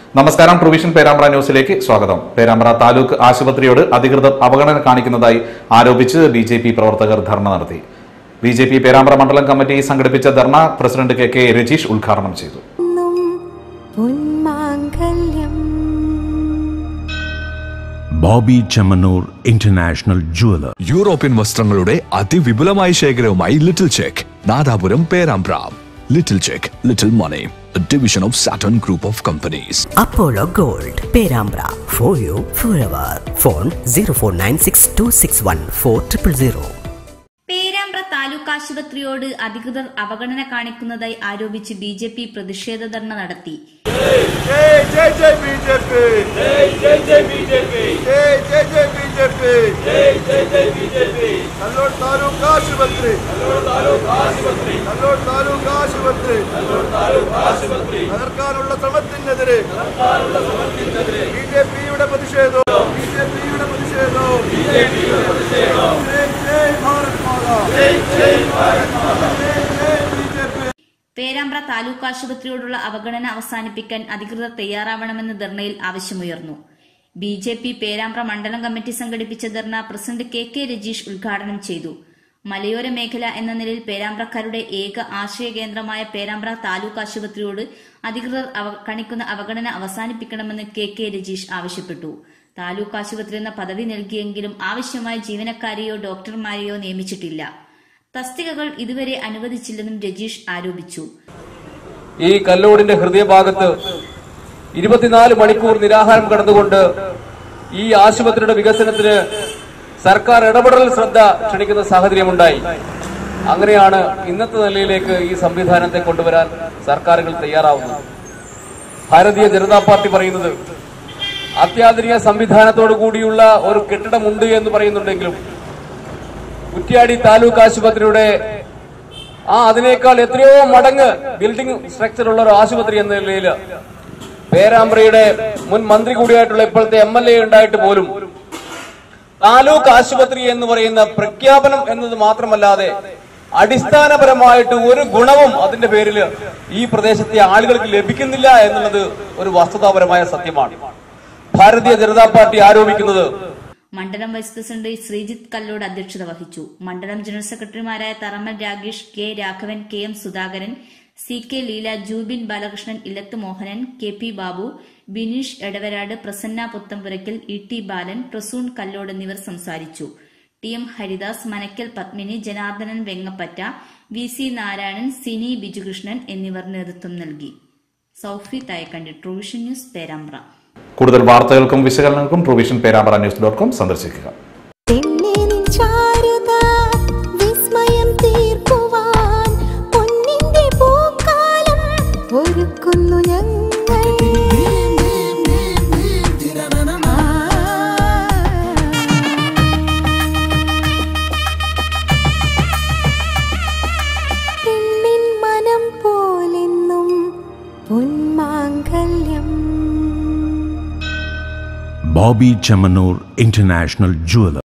നമസ്കാരം പ്രൊവിഷൻ പേരാമ്പ്ര ന്യൂസിലേക്ക് സ്വാഗതം പേരാമ്പ്ര താലൂക്ക് ആശുപത്രിയോട് അധികൃതർ അവഗണന കാണിക്കുന്നതായി ആരോപിച്ച് ബി ജെ പി പ്രവർത്തകർ ധർണ നടത്തി ബി ജെ പി പേരാമ്പ്ര മണ്ഡലം കമ്മിറ്റി സംഘടിപ്പിച്ച dharna president K K Rajeesh ഉദ്ഘാടനം ചെയ്തു എന്നും പൊന്മാംഗല്യം Boby Chemmanur international jeweller European വസ്ത്രങ്ങളുടെ അതിവിപുലമായ ശേഖരവുമായി little check Nadapuram Perambra little check little money division of Saturn group of companies Apollo Gold, Perambra. For you, forever. Phone 0496261400. Perambra taluk ആശുപത്രിയോട് അധികൃതർ അവഗണന കാണിക്കുന്നതായി ആരോപിച്ച് ബി ജെ പി പ്രതിഷേധ ധർണ നടത്തി जय जय जय बीजेपी जय जय जय बीजेपी जय जय जय बीजेपी जय जय जय बीजेपी കല്ലൂർ താലൂക്ക് ആശുപത്രി കല്ലൂർ താലൂക്ക് ആശുപത്രി കല്ലൂർ താലൂക്ക് ആശുപത്രി കല്ലൂർ താലൂക്ക് ആശുപത്രി തകർക്കാനുള്ള ശ്രമത്തിനെതിരെ തകർക്കാനുള്ള ശ്രമത്തിനെതിരെ ബി ജെ പിയുടെ പ്രതിഷേധവും ബി ജെ പിയുടെ പ്രതിഷേധവും ബി ജെ പിയുടെ പ്രതിഷേധവും ജയ് ജയ് ഭാരത് മാതാ ജയ് ജയ് ഭാരത് മാതാ ജയ് ജയ് B J P Perambra taluk ആശുപത്രിയോടുള്ള അവഗണന അവസാനിപ്പിക്കാൻ അധികൃതർ തയ്യാറാവണമെന്ന് ധർണയിൽ ആവശ്യമുയർന്നു ബി ജെ പി പേരാമ്പ്ര മണ്ഡലം കമ്മിറ്റി സംഘടിപ്പിച്ച dharna president K K Rajeesh ഉദ്ഘാടനം ചെയ്തു മലയോര മേഖല എന്ന നിലയിൽ പേരാമ്പ്രക്കാരുടെ ഏക ആശ്രയ കേന്ദ്രമായ പേരാമ്പ്ര താലൂക്ക് ആശുപത്രിയോട് അധികൃതർ അവ- കാണിക്കുന്ന അവഗണന അവസാനിപ്പിക്കണമെന്ന് കെ കെ രജീഷ് ആവശ്യപ്പെട്ടു താലൂക്ക് ആശുപത്രി എന്ന പദവി നൽകിയെങ്കിലും ആവശ്യമായ ജീവനക്കാരെയോ ഡോക്ടർമാരെയോ നിയമിച്ചിട്ടില്ല തസ്തികകൾ ഇതുവരെ അനുവദിച്ചില്ലെന്നും രജീഷ് ആരോപിച്ചു ഈ കല്ലോടിന്റെ ഹൃദയഭാഗത്ത് ഇരുപത്തിനാല് മണിക്കൂർ നിരാഹാരം കടന്നുകൊണ്ട് ഈ ആശുപത്രിയുടെ വികസനത്തിന് സർക്കാർ ഇടപെടൽ ശ്രദ്ധ ക്ഷണിക്കുന്ന സാഹചര്യമുണ്ടായി അങ്ങനെയാണ് ഇന്നത്തെ നിലയിലേക്ക് ഈ സംവിധാനത്തെ കൊണ്ടുവരാൻ സർക്കാരുകൾ തയ്യാറാവുന്നത് ഭാരതീയ ജനതാ പാർട്ടി പറയുന്നത് അത്യാധുനിക സംവിധാനത്തോടു കൂടിയുള്ള ഒരു കെട്ടിടമുണ്ട് എന്ന് പറയുന്നുണ്ടെങ്കിലും കുറ്റ്യാടി താലൂക്ക് ആശുപത്രിയുടെ ആ അതിനേക്കാൾ എത്രയോ മടങ്ങ് ബിൽഡിംഗ് സ്ട്രക്ചർ ഉള്ള ഒരു ആശുപത്രി എന്ന നിലയിൽ പേരാമ്പ്രയുടെ മുൻ മന്ത്രി കൂടിയായിട്ടുള്ള ഇപ്പോഴത്തെ എം എൽ എ ഉണ്ടായിട്ട് പോലും താലൂക്ക് ആശുപത്രി എന്ന് പറയുന്ന പ്രഖ്യാപനം എന്നത് മാത്രമല്ലാതെ അടിസ്ഥാനപരമായിട്ട് ഒരു ഗുണവും അതിന്റെ പേരിൽ ഈ പ്രദേശത്തെ ആളുകൾക്ക് ലഭിക്കുന്നില്ല എന്നുള്ളത് ഒരു വസ്തുതാപരമായ സത്യമാണ് ഭാരതീയ ജനതാ പാർട്ടി ആരോപിക്കുന്നത് മണ്ഡലം വൈസ് പ്രസിഡന്റ് ശ്രീജിത്ത് കല്ലോട് അധ്യക്ഷത വഹിച്ചു മണ്ഡലം ജനറൽ സെക്രട്ടറിമാരായ Tharammal Ragesh K Raghavan K M Sudhakaran C K Leela Jubin Balakrishnan Illath Mohanan K P Babu Bineesh Edavarad Prasanna Puthampurakkal E T Balan Prasoon Kallode എന്നിവർ സംസാരിച്ചു T M Haridas Manakkal Padmini Janardhanan Vengappatta V C Narayanan Sini Bijukrishnan എന്നിവർ നേതൃത്വം നൽകി സൌഫി തായക്കണ്ടി ട്രൂവിഷൻ ന്യൂസ് പേരാമ്പ്ര കൂടുതൽ വാർത്തകൾക്കും വിശകലനങ്ങൾക്കും provision Perambra news dot com സന്ദർശിക്കുക തെന്നിൻ ചാരുത വിസ്മയം തീർക്കുവാൻ പൊന്നിന്റെ പൂക്കാലം ഒരുക്കുന്നു ഞങ്ങൾ പെണ്ണിൻ മനം പോലെന്നും പൊന്മാംഗല്യം ബോബി ചെമ്മനൂർ ഇന്റർനാഷണൽ ജുവലർ